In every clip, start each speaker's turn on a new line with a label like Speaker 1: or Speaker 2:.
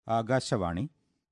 Speaker 1: ആകാശവാണി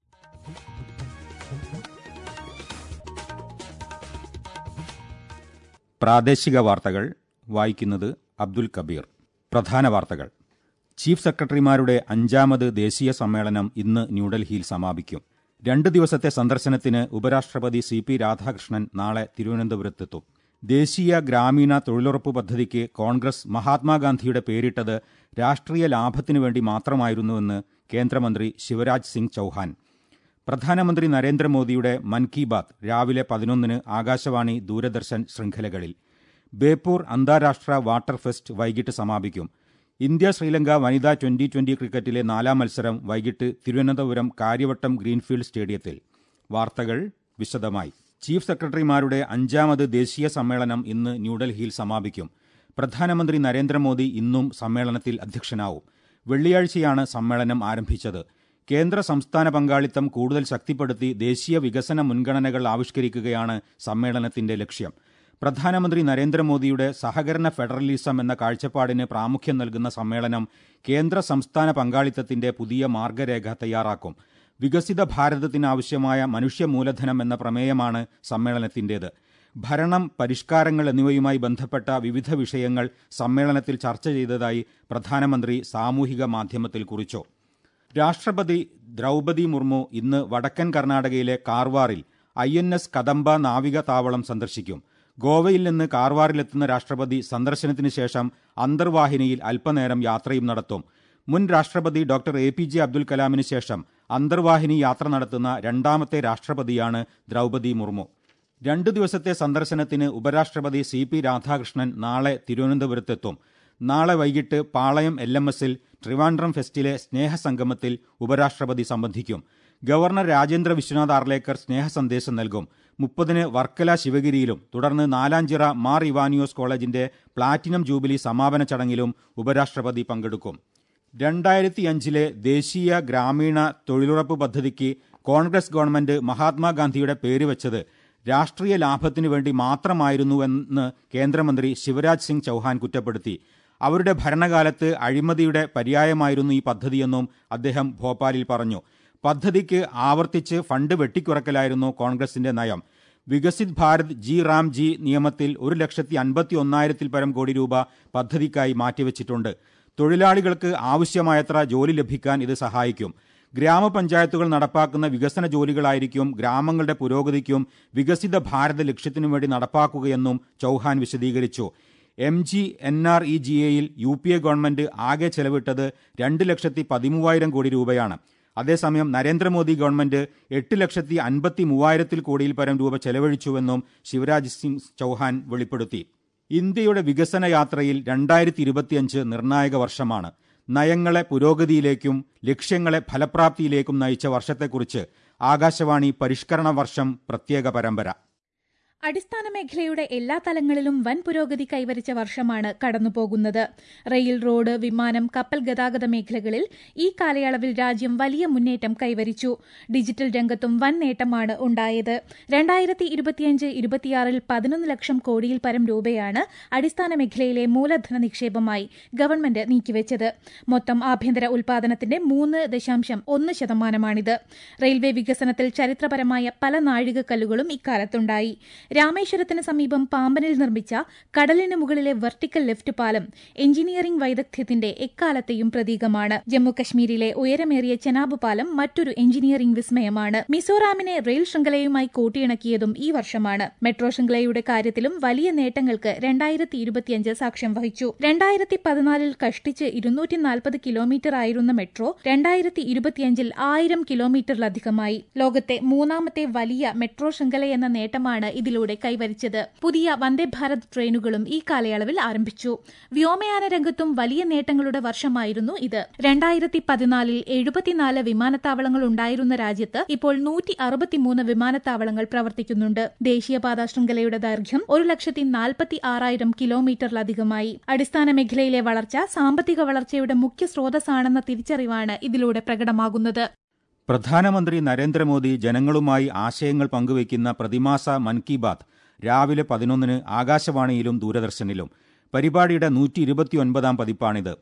Speaker 1: പ്രാദേശിക വാർത്തകൾ വായിക്കുന്നത് അബ്ദുൽ കബീർ പ്രധാന വാർത്തകൾ ചീഫ് സെക്രട്ടറിമാരുടെ അഞ്ചാമത് ദേശീയ സമ്മേളനം ഇന്ന് ന്യൂഡൽഹിയിൽ സമാപിക്കും രണ്ട് ദിവസത്തെ സന്ദർശനത്തിന് ഉപരാഷ്ട്രപതി സി പി രാധാകൃഷ്ണൻ നാളെ തിരുവനന്തപുരത്തെത്തും ദേശീയ ഗ്രാമീണ തൊഴിലുറപ്പ് പദ്ധതിക്ക് കോൺഗ്രസ് മഹാത്മാഗാന്ധിയുടെ പേരിട്ടത് രാഷ്ട്രീയ ലാഭത്തിനു വേണ്ടി മാത്രമായിരുന്നുവെന്ന് കേന്ദ്രമന്ത്രി ശിവരാജ് സിംഗ് ചൌഹാൻ പ്രധാനമന്ത്രി നരേന്ദ്രമോദിയുടെ മൻ കി ബാത് രാവിലെ പതിനൊന്നിന് ആകാശവാണി ദൂരദർശൻ ശൃംഖലകളിൽ ബേപ്പൂർ അന്താരാഷ്ട്ര വാട്ടർ ഫെസ്റ്റ് വൈകിട്ട് സമാപിക്കും ഇന്ത്യ ശ്രീലങ്ക വനിതാ ട്വന്റി ട്വന്റി ക്രിക്കറ്റിലെ നാലാം മത്സരം വൈകിട്ട് തിരുവനന്തപുരം കാര്യവട്ടം ഗ്രീൻഫീൽഡ് സ്റ്റേഡിയത്തിൽ വാർത്തകൾ വിശദമായി ചീഫ് സെക്രട്ടറിമാരുടെ അഞ്ചാമത് ദേശീയ സമ്മേളനം ഇന്ന് ന്യൂഡൽഹിയിൽ സമാപിക്കും പ്രധാനമന്ത്രി നരേന്ദ്രമോദി ഇന്നും സമ്മേളനത്തിൽ അധ്യക്ഷനാവും വെള്ളിയാഴ്ചയാണ് സമ്മേളനം ആരംഭിച്ചത് കേന്ദ്ര സംസ്ഥാന പങ്കാളിത്തം കൂടുതൽ ശക്തിപ്പെടുത്തി ദേശീയ വികസന മുൻഗണനകൾ ആവിഷ്കരിക്കുകയാണ് സമ്മേളനത്തിന്റെ ലക്ഷ്യം പ്രധാനമന്ത്രി നരേന്ദ്രമോദിയുടെ സഹകരണ ഫെഡറലിസം എന്ന കാഴ്ചപ്പാടിന് പ്രാമുഖ്യം നൽകുന്ന സമ്മേളനം കേന്ദ്ര സംസ്ഥാന പങ്കാളിത്തത്തിന്റെ പുതിയ മാർഗരേഖ തയ്യാറാക്കും വികസിത ഭാരതത്തിനാവശ്യമായ മനുഷ്യ മൂലധനം എന്ന പ്രമേയമാണ് സമ്മേളനത്തിന്റേത് ഭരണം പരിഷ്കാരങ്ങൾ എന്നിവയുമായി ബന്ധപ്പെട്ട വിവിധ വിഷയങ്ങൾ സമ്മേളനത്തിൽ ചർച്ച ചെയ്തതായി പ്രധാനമന്ത്രി സാമൂഹിക മാധ്യമത്തിൽ കുറിച്ചു രാഷ്ട്രപതി ദ്രൗപതി മുർമു ഇന്ന് വടക്കൻ കർണാടകയിലെ കാർവാറിൽ ഐ എൻ എസ് കദംബ നാവിക താവളം സന്ദർശിക്കും ഗോവയിൽ നിന്ന് കാർവാറിലെത്തുന്ന രാഷ്ട്രപതി സന്ദർശനത്തിന് ശേഷം അന്തർവാഹിനിയിൽ അല്പനേരം യാത്രയും നടത്തും മുൻ രാഷ്ട്രപതി doctor A P J Abdul കലാമിന് ശേഷം അന്തർവാഹിനി യാത്ര നടത്തുന്ന രണ്ടാമത്തെ രാഷ്ട്രപതിയാണ് ദ്രൗപതി മുർമു രണ്ടു ദിവസത്തെ സന്ദർശനത്തിന് ഉപരാഷ്ട്രപതി സി പി രാധാകൃഷ്ണൻ നാളെ തിരുവനന്തപുരത്തെത്തും നാളെ വൈകിട്ട് പാളയം എൽ എം എസിൽ ട്രിവാൻഡ്രം ഫെസ്റ്റിലെ സ്നേഹസംഗമത്തിൽ ഉപരാഷ്ട്രപതി സംബന്ധിക്കും ഗവർണർ രാജേന്ദ്ര വിശ്വനാഥ് ആർലേക്കർ സ്നേഹസന്ദേശം നൽകും മുപ്പതിന് വർക്കല ശിവഗിരിയിലും തുടർന്ന് നാലാഞ്ചിറ മാർ ഇവാനിയോസ് കോളേജിന്റെ പ്ലാറ്റിനം ജൂബിലി സമാപന ചടങ്ങിലും ഉപരാഷ്ട്രപതി പങ്കെടുക്കും രണ്ടായിരത്തി അഞ്ചിലെ ദേശീയ ഗ്രാമീണ തൊഴിലുറപ്പ് പദ്ധതിക്ക് കോൺഗ്രസ് ഗവൺമെന്റ് മഹാത്മാഗാന്ധിയുടെ പേര് വെച്ചത് രാഷ്ട്രീയ ലാഭത്തിനു വേണ്ടി മാത്രമായിരുന്നുവെന്ന് കേന്ദ്രമന്ത്രി ശിവരാജ് സിംഗ് ചൌഹാൻ കുറ്റപ്പെടുത്തി അവരുടെ ഭരണകാലത്ത് അഴിമതിയുടെ പര്യായമായിരുന്നു ഈ പദ്ധതിയെന്നും അദ്ദേഹം ഭോപ്പാലിൽ പറഞ്ഞു പദ്ധതിക്ക് ആവർത്തിച്ച് ഫണ്ട് വെട്ടിക്കുറക്കലായിരുന്നു കോൺഗ്രസിന്റെ നയം വികസിത് ഭാരത് ജി റാം ജി നിയമത്തിൽ ഒരു ലക്ഷത്തി അൻപത്തി ഒന്നായിരത്തിൽ പരം കോടി രൂപ പദ്ധതിക്കായി മാറ്റിവെച്ചിട്ടുണ്ട് തൊഴിലാളികൾക്ക് ആവശ്യമായത്ര ജോലി ലഭിക്കാൻ ഇത് സഹായിക്കും ഗ്രാമപഞ്ചായത്തുകൾ നടപ്പാക്കുന്ന വികസന ജോലികളായിരിക്കും ഗ്രാമങ്ങളുടെ പുരോഗതിക്കും വികസിത ഭാരത ലക്ഷ്യത്തിനും വേണ്ടി നടപ്പാക്കുകയെന്നും ചൌഹാൻ വിശദീകരിച്ചു M G N R E G എയിൽ യു പി എ ഗവൺമെന്റ് ആകെ ചെലവിട്ടത് രണ്ട് ലക്ഷത്തി പതിമൂവായിരം കോടി രൂപയാണ് അതേസമയം നരേന്ദ്രമോദി ഗവൺമെന്റ് എട്ട് ലക്ഷത്തി അൻപത്തി മൂവായിരത്തിൽ കോടിയിൽ പരം രൂപ ചെലവഴിച്ചുവെന്നും ശിവരാജ് സിംഗ് ചൌഹാൻ വെളിപ്പെടുത്തി ഇന്ത്യയുടെ വികസന യാത്രയിൽ രണ്ടായിരത്തി ഇരുപത്തിയഞ്ച് നിർണായക വർഷമാണ് നയങ്ങളെ പുരോഗതിയിലേക്കും ലക്ഷ്യങ്ങളെ ഫലപ്രാപ്തിയിലേക്കും നയിച്ച വർഷത്തെക്കുറിച്ച് ആകാശവാണി പരിഷ്കരണ വർഷം പ്രത്യേക പരമ്പര
Speaker 2: അടിസ്ഥാന മേഖലയുടെ എല്ലാ തലങ്ങളിലും വൻ പുരോഗതി കൈവരിച്ച വർഷമാണ് കടന്നുപോകുന്നത് റെയിൽ റോഡ് വിമാനം കപ്പൽ ഗതാഗത മേഖലകളിൽ ഈ കാലയളവിൽ രാജ്യം വലിയ മുന്നേറ്റം കൈവരിച്ചു ഡിജിറ്റൽ രംഗത്തും വൻ നേട്ടമാണ് ഉണ്ടായത് രണ്ടായിരത്തി ഇരുപത്തിയഞ്ച് ഇരുപത്തിയാറിൽ പതിനൊന്ന് ലക്ഷം കോടിയിൽ പരം രൂപയാണ് അടിസ്ഥാന മേഖലയിലെ മൂലധന നിക്ഷേപമായി ഗവൺമെന്റ് നീക്കിവെച്ചത് മൊത്തം ആഭ്യന്തര ഉൽപാദനത്തിന്റെ മൂന്ന് ദശാംശം ഒന്ന് ശതമാനമാണിത് റെയിൽവേ വികസനത്തിൽ ചരിത്രപരമായ പല നാഴികക്കല്ലുകളും ഇക്കാലത്തുണ്ടായി രാമേശ്വരത്തിന് സമീപം പാമ്പനിൽ നിർമ്മിച്ച കടലിന് മുകളിലെ വെർട്ടിക്കൽ ലിഫ്റ്റ് പാലം എഞ്ചിനീയറിംഗ് വൈദഗ്ധ്യത്തിന്റെ എക്കാലത്തെയും പ്രതീകമാണ് ജമ്മുകശ്മീരിലെ ഉയരമേറിയ ചെനാബ് പാലം മറ്റൊരു എഞ്ചിനീയറിംഗ് വിസ്മയമാണ് മിസോറാമിനെ റെയിൽ ശൃംഖലയുമായി കൂട്ടിയിണക്കിയതും ഈ വർഷമാണ് മെട്രോ ശൃംഖലയുടെ കാര്യത്തിലും വലിയ നേട്ടങ്ങൾക്ക് രണ്ടായിരത്തി ഇരുപത്തിയഞ്ച് സാക്ഷ്യം വഹിച്ചു രണ്ടായിരത്തി പതിനാലിൽ കഷ്ടിച്ച് ഇരുന്നൂറ്റി നാൽപ്പത് കിലോമീറ്റർ ആയിരുന്ന മെട്രോ രണ്ടായിരത്തി ഇരുപത്തിയഞ്ചിൽ ആയിരം കിലോമീറ്ററിലധികമായി ലോകത്തെ മൂന്നാമത്തെ വലിയ മെട്രോ ശൃംഖലയെന്ന നേട്ടമാണ് ഇതിൽ ഇതിലൂടെ കൈവരിച്ചത് പുതിയ വന്ദേ ഭാരത് ട്രെയിനുകളും ഈ കാലയളവിൽ ആരംഭിച്ചു വ്യോമയാന രംഗത്തും വലിയ നേട്ടങ്ങളുടെ വർഷമായിരുന്നു ഇത് രണ്ടായിരത്തി പതിനാലിൽ എഴുപത്തിനാല് വിമാനത്താവളങ്ങൾ ഉണ്ടായിരുന്ന രാജ്യത്ത് ഇപ്പോൾ നൂറ്റി അറുപത്തിമൂന്ന് വിമാനത്താവളങ്ങൾ പ്രവർത്തിക്കുന്നുണ്ട് ദേശീയപാത ശൃംഖലയുടെ ദൈർഘ്യം ഒരു ലക്ഷത്തി നാൽപ്പത്തി ആറായിരം കിലോമീറ്ററിലധികമായി അടിസ്ഥാന മേഖലയിലെ വളർച്ച സാമ്പത്തിക വളർച്ചയുടെ മുഖ്യ സ്രോതസ്സാണെന്ന തിരിച്ചറിവാണ് ഇതിലൂടെ പ്രകടമാകുന്നത്
Speaker 1: പ്രധാനമന്ത്രി നരേന്ദ്രമോദി ജനങ്ങളുമായി ആശയങ്ങൾ പങ്കുവയ്ക്കുന്ന പ്രതിമാസ മൻ കി ബാത് രാവിലെ പതിനൊന്നിന് ആകാശവാണിയിലും ദൂരദർശനിലും പരിപാടിയുടെ നൂറ്റി ഇരുപത്തിയൊൻപതാം പതിപ്പാണിത്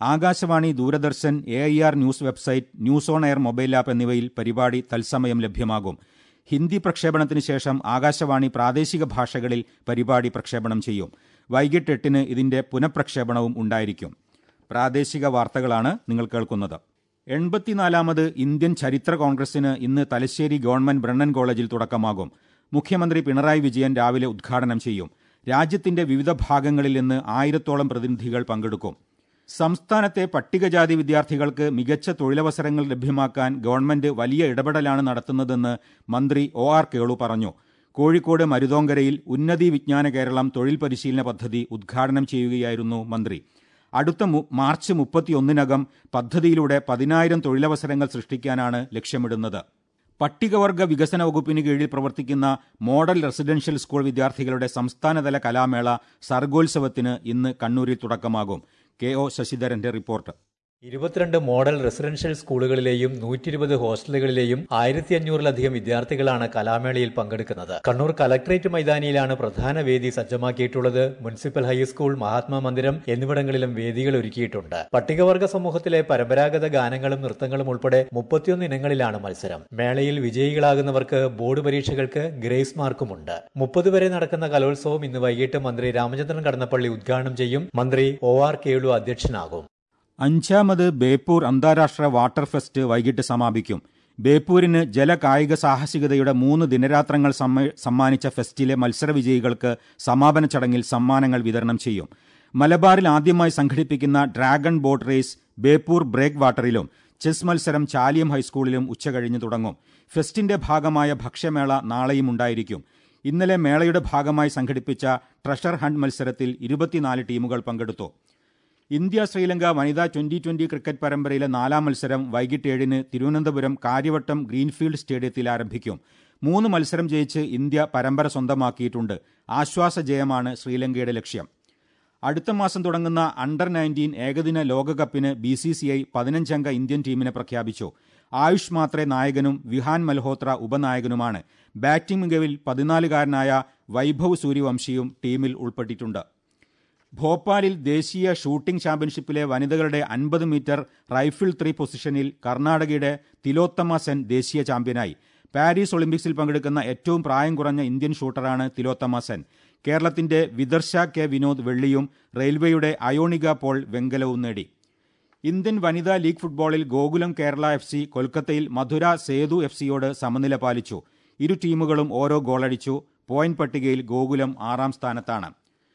Speaker 1: Akashvani Doordarshan A I R news website news on air mobile app എന്നിവയിൽ പരിപാടി തത്സമയം ലഭ്യമാകും ഹിന്ദി പ്രക്ഷേപണത്തിന് ശേഷം ആകാശവാണി പ്രാദേശിക ഭാഷകളിൽ പരിപാടി പ്രക്ഷേപണം ചെയ്യും വൈകിട്ട് എട്ടിന് ഇതിന്റെ പുനഃപ്രക്ഷേപണവും ഉണ്ടായിരിക്കും പ്രാദേശിക വാർത്തകളാണ് നിങ്ങൾ കേൾക്കുന്നത് എൺപത്തിനാലാമത് ഇന്ത്യൻ ചരിത്ര കോൺഗ്രസിന് ഇന്ന് തലശ്ശേരി ഗവൺമെന്റ് ബ്രണ്ണൻ കോളേജിൽ തുടക്കമാകും മുഖ്യമന്ത്രി പിണറായി വിജയൻ രാവിലെ ഉദ്ഘാടനം ചെയ്യും രാജ്യത്തിന്റെ വിവിധ ഭാഗങ്ങളിൽ നിന്ന് ആയിരത്തോളം പ്രതിനിധികൾ പങ്കെടുക്കും സംസ്ഥാനത്തെ പട്ടികജാതി വിദ്യാർത്ഥികൾക്ക് മികച്ച തൊഴിലവസരങ്ങൾ ലഭ്യമാക്കാൻ ഗവൺമെന്റ് വലിയ ഇടപെടലാണ് നടത്തുന്നതെന്ന് മന്ത്രി ഒ ആർ കേളു പറഞ്ഞു കോഴിക്കോട് മരുതോങ്കരയിൽ ഉന്നതി വിജ്ഞാന കേരളം തൊഴിൽ പരിശീലന പദ്ധതി ഉദ്ഘാടനം ചെയ്യുകയായിരുന്നു മന്ത്രി അടുത്ത മാർച്ച് മുപ്പത്തിയൊന്നിനകം പദ്ധതിയിലൂടെ പതിനായിരം തൊഴിലവസരങ്ങൾ സൃഷ്ടിക്കാനാണ് ലക്ഷ്യമിടുന്നത് പട്ടികവർഗ വികസന വകുപ്പിന് കീഴിൽ പ്രവർത്തിക്കുന്ന മോഡൽ റെസിഡൻഷ്യൽ സ്കൂൾ വിദ്യാർത്ഥികളുടെ സംസ്ഥാനതല കലാമേള സർഗോത്സവത്തിന് ഇന്ന് കണ്ണൂരിൽ തുടക്കമാകും കെ ഒ ശശിധരന്റെ റിപ്പോർട്ട്
Speaker 3: ഇരുപത്തിരണ്ട് മോഡൽ റെസിഡൻഷ്യൽ സ്കൂളുകളിലെയും നൂറ്റി ഇരുപത് ഹോസ്റ്റലുകളിലെയും ആയിരത്തി അഞ്ഞൂറിലധികം വിദ്യാർത്ഥികളാണ് കലാമേളയിൽ പങ്കെടുക്കുന്നത് കണ്ണൂർ കലക്ട്രേറ്റ് മൈതാനിയിലാണ് പ്രധാന വേദി സജ്ജമാക്കിയിട്ടുള്ളത് മുനിസിപ്പൽ ഹൈസ്കൂൾ മഹാത്മാ മന്ദിരം എന്നിവിടങ്ങളിലും വേദികൾ ഒരുക്കിയിട്ടുണ്ട് പട്ടികവർഗ സമൂഹത്തിലെ പരമ്പരാഗത ഗാനങ്ങളും നൃത്തങ്ങളും ഉൾപ്പെടെ മുപ്പത്തിയൊന്ന് ഇനങ്ങളിലാണ് മത്സരം മേളയിൽ വിജയികളാകുന്നവർക്ക് ബോർഡ് പരീക്ഷകൾക്ക് ഗ്രേസ് മാർക്കുമുണ്ട് മുപ്പത് വരെ നടക്കുന്ന കലോത്സവം ഇന്ന് വൈകിട്ട് മന്ത്രി രാമചന്ദ്രൻ കടന്നപ്പള്ളി ഉദ്ഘാടനം ചെയ്യും മന്ത്രി ഒ ആർ കേളു അധ്യക്ഷനാകും
Speaker 1: അഞ്ചാമത് ബേപ്പൂർ അന്താരാഷ്ട്ര വാട്ടർ ഫെസ്റ്റ് വൈകിട്ട് സമാപിക്കും ബേപ്പൂരിന് ജലകായിക സാഹസികതയുടെ മൂന്ന് ദിനരാത്രങ്ങൾ സമ്മാനിച്ച ഫെസ്റ്റിലെ മത്സര വിജയികൾക്ക് സമാപന ചടങ്ങിൽ സമ്മാനങ്ങൾ വിതരണം ചെയ്യും മലബാറിൽ ആദ്യമായി സംഘടിപ്പിക്കുന്ന ഡ്രാഗൺ ബോട്ട് റേസ് ബേപ്പൂർ ബ്രേക്ക് വാട്ടറിലും ചെസ് മത്സരം ചാലിയം ഹൈസ്കൂളിലും ഉച്ചകഴിഞ്ഞ് തുടങ്ങും ഫെസ്റ്റിന്റെ ഭാഗമായ ഭക്ഷ്യമേള നാളെയും ഉണ്ടായിരിക്കും ഇന്നലെ മേളയുടെ ഭാഗമായി സംഘടിപ്പിച്ച ട്രഷർ ഹണ്ട് മത്സരത്തിൽ ഇരുപത്തിനാല് ടീമുകൾ പങ്കെടുത്തു ഇന്ത്യ ശ്രീലങ്ക വനിതാ ട്വന്റി ട്വന്റി ക്രിക്കറ്റ് പരമ്പരയിലെ നാലാം മത്സരം വൈകിട്ട് ഏഴിന് തിരുവനന്തപുരം കാര്യവട്ടം ഗ്രീൻഫീൽഡ് സ്റ്റേഡിയത്തിൽ ആരംഭിക്കും മൂന്ന് മത്സരം ജയിച്ച് ഇന്ത്യ പരമ്പര സ്വന്തമാക്കിയിട്ടുണ്ട് ആശ്വാസ ജയമാണ് ശ്രീലങ്കയുടെ ലക്ഷ്യം അടുത്ത മാസം തുടങ്ങുന്ന അണ്ടർ നയൻറ്റീൻ ഏകദിന ലോകകപ്പിന് ബി സി സി ഐ പതിനഞ്ചംഗ ഇന്ത്യൻ ടീമിനെ പ്രഖ്യാപിച്ചു ആയുഷ് മാത്രെ നായകനും വിഹാൻ മൽഹോത്ര ഉപനായകനുമാണ് ബാറ്റിംഗ് മികവിൽ പതിനാലുകാരനായ വൈഭവ് സൂര്യവംശിയും ടീമിൽ ഉൾപ്പെട്ടിട്ടുണ്ട് ഭോപ്പാലിൽ ദേശീയ ഷൂട്ടിംഗ് ചാമ്പ്യൻഷിപ്പിലെ വനിതകളുടെ അൻപത് മീറ്റർ റൈഫിൾ ത്രീ പൊസിഷനിൽ കർണാടകയുടെ തിലോത്തമ സെൻ ദേശീയ ചാമ്പ്യനായി പാരീസ് ഒളിമ്പിക്സിൽ പങ്കെടുക്കുന്ന ഏറ്റവും പ്രായം കുറഞ്ഞ ഇന്ത്യൻ ഷൂട്ടറാണ് തിലോത്തമ സെൻ കേരളത്തിന്റെ വിദർശ കെ വിനോദ് വെള്ളിയും റെയിൽവേയുടെ അയോണിക പോൾ വെങ്കലവും നേടി ഇന്ത്യൻ വനിതാ ലീഗ് ഫുട്ബോളിൽ ഗോകുലം കേരള എഫ് സി കൊൽക്കത്തയിൽ മധുര സേതു എഫ് സിയോട് സമനില പാലിച്ചു ഇരു ടീമുകളും ഓരോ ഗോളടിച്ചു പോയിന്റ് പട്ടികയിൽ ഗോകുലം ആറാം സ്ഥാനത്താണ്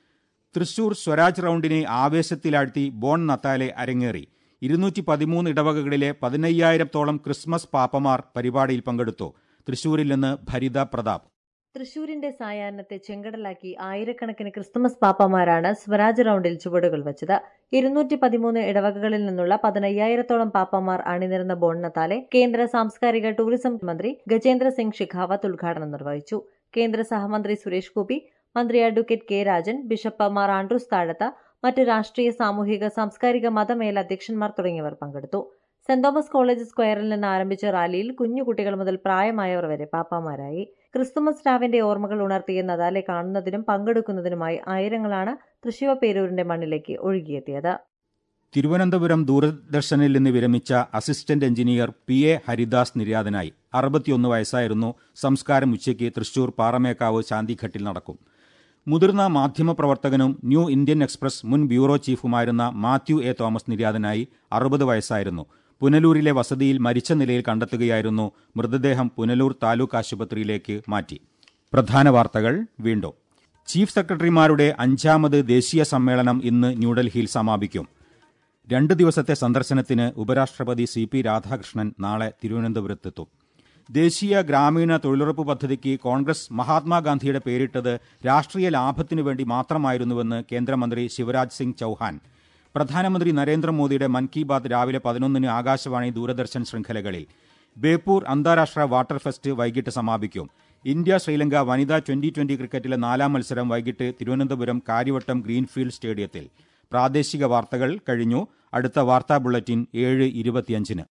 Speaker 1: തൃശൂർ സ്വരാജ് റൌണ്ടിനെ ആവേശത്തിലാഴ്ത്തി ബോൺ നത്താലെ അരങ്ങേറി ഇരുന്നൂറ്റി പതിമൂന്ന് ഇടവകകളിലെ പതിനയ്യായിരത്തോളം ക്രിസ്മസ് പാപ്പമാർ പരിപാടിയിൽ പങ്കെടുത്തു തൃശൂരിൽ നിന്ന് ഭരിത പ്രതാപ്
Speaker 4: തൃശൂരിന്റെ സായാഹ്നത്തെ ചെങ്കടലാക്കി ആയിരക്കണക്കിന് ക്രിസ്തുമസ് പാപ്പമാരാണ് സ്വരാജ് റൌണ്ടിൽ ചുവടുകൾ വച്ചത് ഇരുന്നൂറ്റി പതിമൂന്ന് ഇടവകകളിൽ നിന്നുള്ള പതിനയ്യായിരത്തോളം പാപ്പമാർ അണിനിരന്ന ബോണ്ണത്താലെ കേന്ദ്ര സാംസ്കാരിക ടൂറിസം മന്ത്രി ഗജേന്ദ്ര സിംഗ് ഷിഖാവത്ത് ഉദ്ഘാടനം നിർവഹിച്ചു കേന്ദ്ര സഹമന്ത്രി സുരേഷ് ഗോപി മന്ത്രി advocate K Rajan bishop Mar Andrews Thazhath മറ്റ് രാഷ്ട്രീയ സാമൂഹിക സാംസ്കാരിക മതമേലധ്യക്ഷന്മാർ തുടങ്ങിയവർ പങ്കെടുത്തു സെന്റ് തോമസ് കോളേജ് സ്ക്വയറിൽ നിന്ന് ആരംഭിച്ച റാലിയിൽ കുഞ്ഞുകുട്ടികൾ മുതൽ പ്രായമായവർ വരെ പാപ്പാമാരായി ക്രിസ്തുമസ് രാവിന്റെ ഓർമ്മകൾ ഉണർത്തിയ നദാലെ കാണുന്നതിനും പങ്കെടുക്കുന്നതിനുമായി ആയിരങ്ങളാണ് തൃശൂർ പേരൂരിന്റെ മണ്ണിലേക്ക് ഒഴുകിയെത്തിയത്
Speaker 1: തിരുവനന്തപുരം ദൂരദർശനിൽ നിന്ന് വിരമിച്ച assistant engineer P A Haridas നിര്യാതനായി അറുപത്തിയൊന്ന് വയസ്സായിരുന്നു സംസ്കാരം ഉച്ചയ്ക്ക് തൃശൂർ പാറമേക്കാവ് ശാന്തിഘട്ടിൽ നടക്കും മുതിർന്ന മാധ്യമപ്രവർത്തകനും ന്യൂ ഇന്ത്യൻ എക്സ്പ്രസ് മുൻ ബ്യൂറോ ചീഫുമായിരുന്ന മാത്യു എ തോമസ് നിര്യാതനായി അറുപത് വയസ്സായിരുന്നു പുനലൂരിലെ വസതിയിൽ മരിച്ച നിലയിൽ കണ്ടെത്തുകയായിരുന്നു മൃതദേഹം പുനലൂർ താലൂക്ക് ആശുപത്രിയിലേക്ക് മാറ്റി പ്രധാന വാർത്തകൾ വീണ്ടും ചീഫ് സെക്രട്ടറിമാരുടെ അഞ്ചാമത് ദേശീയ സമ്മേളനം ഇന്ന് ന്യൂഡൽഹിയിൽ സമാപിക്കും രണ്ട് ദിവസത്തെ സന്ദർശനത്തിന് ഉപരാഷ്ട്രപതി സി പി രാധാകൃഷ്ണൻ നാളെ തിരുവനന്തപുരത്തെത്തും ദേശീയ ഗ്രാമീണ തൊഴിലുറപ്പ് പദ്ധതിക്ക് കോൺഗ്രസ് മഹാത്മാഗാന്ധിയുടെ പേരിട്ടത് രാഷ്ട്രീയ ലാഭത്തിനു വേണ്ടി മാത്രമായിരുന്നുവെന്ന് കേന്ദ്രമന്ത്രി ശിവരാജ് സിംഗ് ചൌഹാൻ പ്രധാനമന്ത്രി നരേന്ദ്രമോദിയുടെ മൻ കി ബാത് രാവിലെ പതിനൊന്നിന് ആകാശവാണി ദൂരദർശൻ ശൃംഖലകളിൽ ബേപ്പൂർ അന്താരാഷ്ട്ര വാട്ടർ ഫെസ്റ്റ് വൈകിട്ട് സമാപിക്കും ഇന്ത്യ ശ്രീലങ്ക വനിതാ ട്വന്റി ട്വന്റി ക്രിക്കറ്റിലെ നാലാം മത്സരം വൈകിട്ട് തിരുവനന്തപുരം കാര്യവട്ടം ഗ്രീൻഫീൽഡ് സ്റ്റേഡിയത്തിൽ പ്രാദേശിക വാർത്തകൾ കഴിഞ്ഞു അടുത്ത വാർത്താ ബുള്ളറ്റിൻ ഏഴ് ഇരുപത്തിയഞ്ചിന്